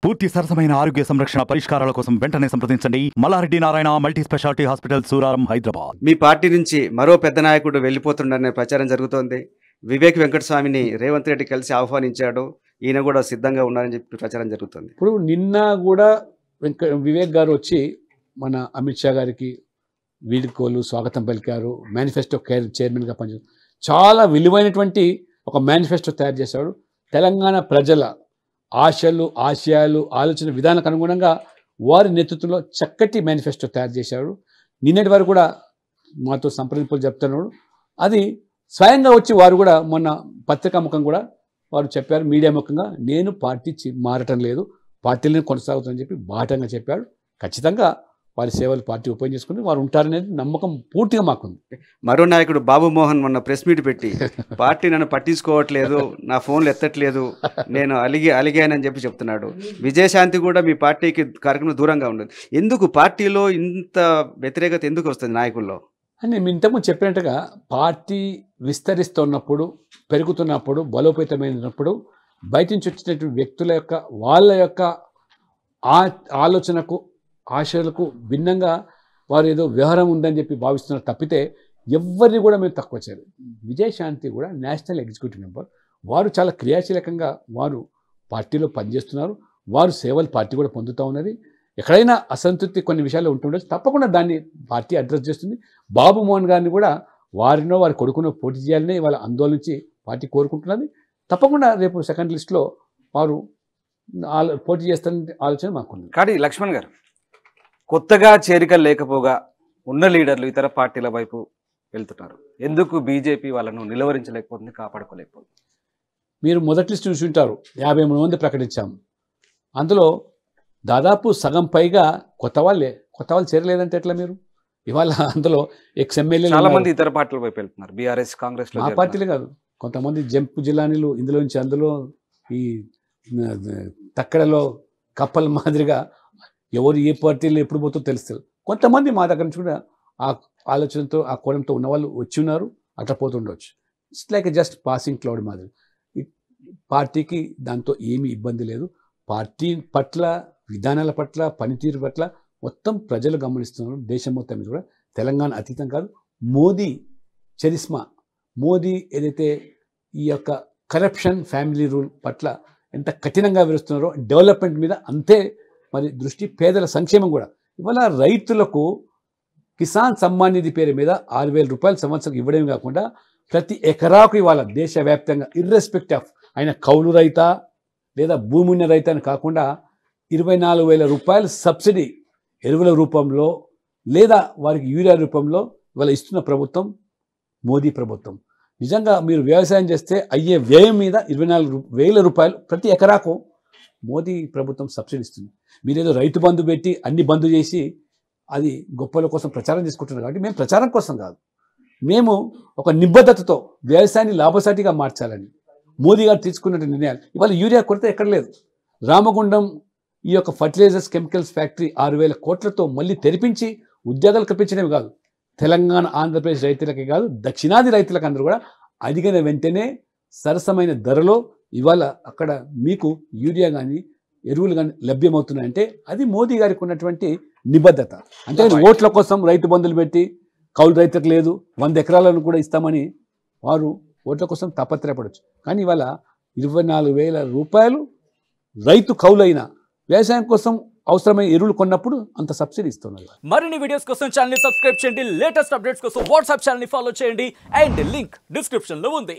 పూర్తి సరసమైన ఆరోగ్య సంరక్షణ పరిష్కారాల కోసం వెంటనే సంప్రదించండి Mallareddy Narayana multi speciality hospital Suraram Hyderabad మీ పార్టీ నుంచి మరో పెద్ద నాయకుడు వెళ్ళిపోతుండనే ప్రచారం జరుగుతోంది వివేక్ వెంకటస్వామిని రేవంత్ రెడ్డి కలిసి ఆహ్వానించాడు ఈయన కూడా సిద్ధంగా ఉన్నారని చెప్పి ప్రచారం జరుగుతుంది ఇప్పుడు నిన్న కూడా వెంక వివేక్ గారు వచ్చి మన అమిత్ షా గారికి వీడుకోలు స్వాగతం పలికారు మేనిఫెస్టో కేర్ చైర్మన్గా పనిచేస్తారు చాలా విలువైనటువంటి ఒక మేనిఫెస్టో తయారు చేశాడు తెలంగాణ ప్రజల ఆశలు ఆశయాలు ఆలోచన విధానానికి అనుగుణంగా వారి నేతృత్వంలో చక్కటి మేనిఫెస్టో తయారు చేశాడు నిన్నటి వరకు కూడా మాతో సంప్రదింపులు చెప్తున్నాడు అది స్వయంగా వచ్చి వారు కూడా మొన్న పత్రికా ముఖం కూడా వారు చెప్పారు మీడియా ముఖంగా నేను పార్టీ చి- మారటం లేదు పార్టీలను కొనసాగుతుందని చెప్పి బాటంగా చెప్పాడు ఖచ్చితంగా వారి సేవలు పార్టీ ఉపయోగం చేసుకుని వారు ఉంటారనేది నమ్మకం పూర్తిగా మాకుంది మరో నాయకుడు బాబు మోహన్ మొన్న ప్రెస్ మీట్ పెట్టి పార్టీ నన్ను పట్టించుకోవట్లేదు నా ఫోన్లు ఎత్తట్లేదు నేను అలిగి అలిగానని చెప్పి చెప్తున్నాడు విజయశాంతి కూడా మీ పార్టీకి కార్యక్రమం దూరంగా ఉండదు ఎందుకు పార్టీలో ఇంత వ్యతిరేకత ఎందుకు వస్తుంది నాయకుల్లో అని నేను ఇంతకుముందు చెప్పినట్టుగా పార్టీ విస్తరిస్తున్నప్పుడు పెరుగుతున్నప్పుడు బలోపేతమైనప్పుడు బయట నుంచి వచ్చినటువంటి వ్యక్తుల యొక్క వాళ్ళ యొక్క ఆ ఆలోచనకు ఆశలకు భిన్నంగా వారు ఏదో వ్యవహారం ఉందని చెప్పి భావిస్తున్నారు తప్పితే ఎవరిని కూడా మేము తక్కువ చేయలేదు విజయశాంతి కూడా నేషనల్ ఎగ్జిక్యూటివ్ మెంబర్ వారు చాలా క్రియాశీలకంగా వారు పార్టీలో పనిచేస్తున్నారు వారు సేవలు పార్టీ కూడా పొందుతూ ఉన్నది ఎక్కడైనా అసంతృప్తి కొన్ని విషయాలు ఉంటుండొచ్చు తప్పకుండా దాన్ని పార్టీ అడ్రస్ చేస్తుంది బాబు మోహన్ గారిని కూడా వారినో వారి కొడుకునో పోటీ చేయాలని వాళ్ళ ఆందోళన నుంచి పార్టీ కోరుకుంటున్నది తప్పకుండా రేపు సెకండ్ లిస్ట్లో వారు ఆలో- పోటీ చేస్తారనే ఆలోచన మాకుంది కానీ లక్ష్మణ్ గారు కొత్తగా చేరికలు లేకపోగా ఉన్న లీడర్లు ఇతర పార్టీల వైపు వెళ్తున్నారు ఎందుకు బీజేపీ వాళ్ళను నిలువరించలేకపోతుంది కాపాడుకోలేకపోతుంది మీరు మొదటి లిస్ట్ చూసి ఉంటారు యాభై మూడు మంది ప్రకటించాము అందులో దాదాపు సగం పైగా కొత్త వాళ్ళే కొత్త వాళ్ళు చేరలేదంటే ఎట్లా మీరు ఇవాళ అందులో ఎక్స్ ఎమ్మెల్యే చాలా మంది ఇతర పార్టీల వైపు వెళ్తున్నారు బీఆర్ఎస్ కాంగ్రెస్ లో మా చేరుతున్నారు. పార్టీలే కాదు కొంతమంది జంపు జిల్లానీలు ఇందులో నుంచి అందులో ఈ ఆ, తక్కడలో కప్పల మాదిరిగా ఎవరు ఏ పార్టీలో ఎప్పుడు పోతో తెలుస్తుంది కొంతమంది మా దగ్గర నుంచి కూడా ఆ ఆలోచనతో ఆ కోణంతో ఉన్న వాళ్ళు వచ్చి ఉన్నారు అట్లా పోతుండొచ్చు it's like just passing cloud మాదిరి ఈ పార్టీకి దాంతో ఏమీ ఇబ్బంది లేదు పార్టీ పట్ల విధానాల పట్ల పనితీరు పట్ల మొత్తం ప్రజలు గమనిస్తున్నారు దేశం మొత్తం మీద కూడా తెలంగాణ అతీతం కాదు మోదీ చరిస్మా మోదీ ఏదైతే ఈ యొక్క కరప్షన్ ఫ్యామిలీ రూల్ పట్ల ఎంత కఠినంగా విరుస్తున్నారో డెవలప్మెంట్ మీద అంతే మరి దృష్టి పేదల సంక్షేమం కూడా ఇవాళ రైతులకు కిసాన్ సమ్మాన్ నిధి పేరు మీద ఆరు వేల రూపాయల సంవత్సరం ఇవ్వడమే కాకుండా ప్రతి ఎకరాకు ఇవాళ దేశవ్యాప్తంగా ఇర్రెస్పెక్ట్ ఆఫ్ ఆయన కౌలు రైతా లేదా భూమి ఉన్న రైతా అని కాకుండా ఇరవై నాలుగు వేల రూపాయల సబ్సిడీ ఎరువుల రూపంలో లేదా వారికి యూరియా రూపంలో ఇవాళ ఇస్తున్న ప్రభుత్వం మోదీ ప్రభుత్వం నిజంగా మీరు వ్యవసాయం చేస్తే అయ్యే వ్యయం మీద ఇరవై నాలుగు రూ- వేల రూపాయలు ప్రతి ఎకరాకు మోదీ ప్రభుత్వం సబ్సిడీ ఇస్తుంది మీరేదో రైతు బంధు పెట్టి అన్ని బంధు చేసి అది గొప్పల కోసం ప్రచారం చేసుకుంటున్నారు కాబట్టి మేము ప్రచారం కోసం కాదు మేము ఒక నిబద్ధతతో వ్యవసాయాన్ని లాభసాటిగా మార్చాలని మోదీ గారు తీసుకున్న నిర్ణయాలు ఇవాళ యూరియా కొరత ఎక్కడ లేదు రామగుండం ఈ యొక్క ఫర్టిలైజర్స్ కెమికల్స్ ఫ్యాక్టరీ ఆరు వేల కోట్లతో మళ్ళీ తెరిపించి ఉద్యోగాలు కల్పించడమే కాదు తెలంగాణ ఆంధ్రప్రదేశ్ రైతులకే కాదు దక్షిణాది రైతులకు అందరూ కూడా అడిగిన వెంటనే సరసమైన ధరలో ఇవాళ అక్కడ మీకు యూరియా కానీ ఎరువులు కానీ లభ్యమవుతున్నాయంటే అది మోదీ గారికి ఉన్నటువంటి నిబద్ధత అంటే ఓట్ల కోసం రైతు బంధులు పెట్టి కౌలు రైతులకు లేదు వంద ఎకరాలను కూడా ఇస్తామని వారు ఓట్ల కోసం తాపత్రయపడవచ్చు కానీ ఇవాళ ఇరవై నాలుగు వేల రూపాయలు రైతు కౌలైన వ్యవసాయం కోసం అవసరమైన ఎరువులు కొన్నప్పుడు అంత సబ్సిడీ ఇస్తున్నారు మరిన్ని వీడియోస్ కోసం ఛానల్ ని సబ్స్క్రైబ్ చేయండి లేటెస్ట్ అప్డేట్స్ కోసం వాట్సాప్ ఛానల్ ని ఫాలో చేయండి అండ్ లింక్ డిస్క్రిప్షన్ లో ఉంది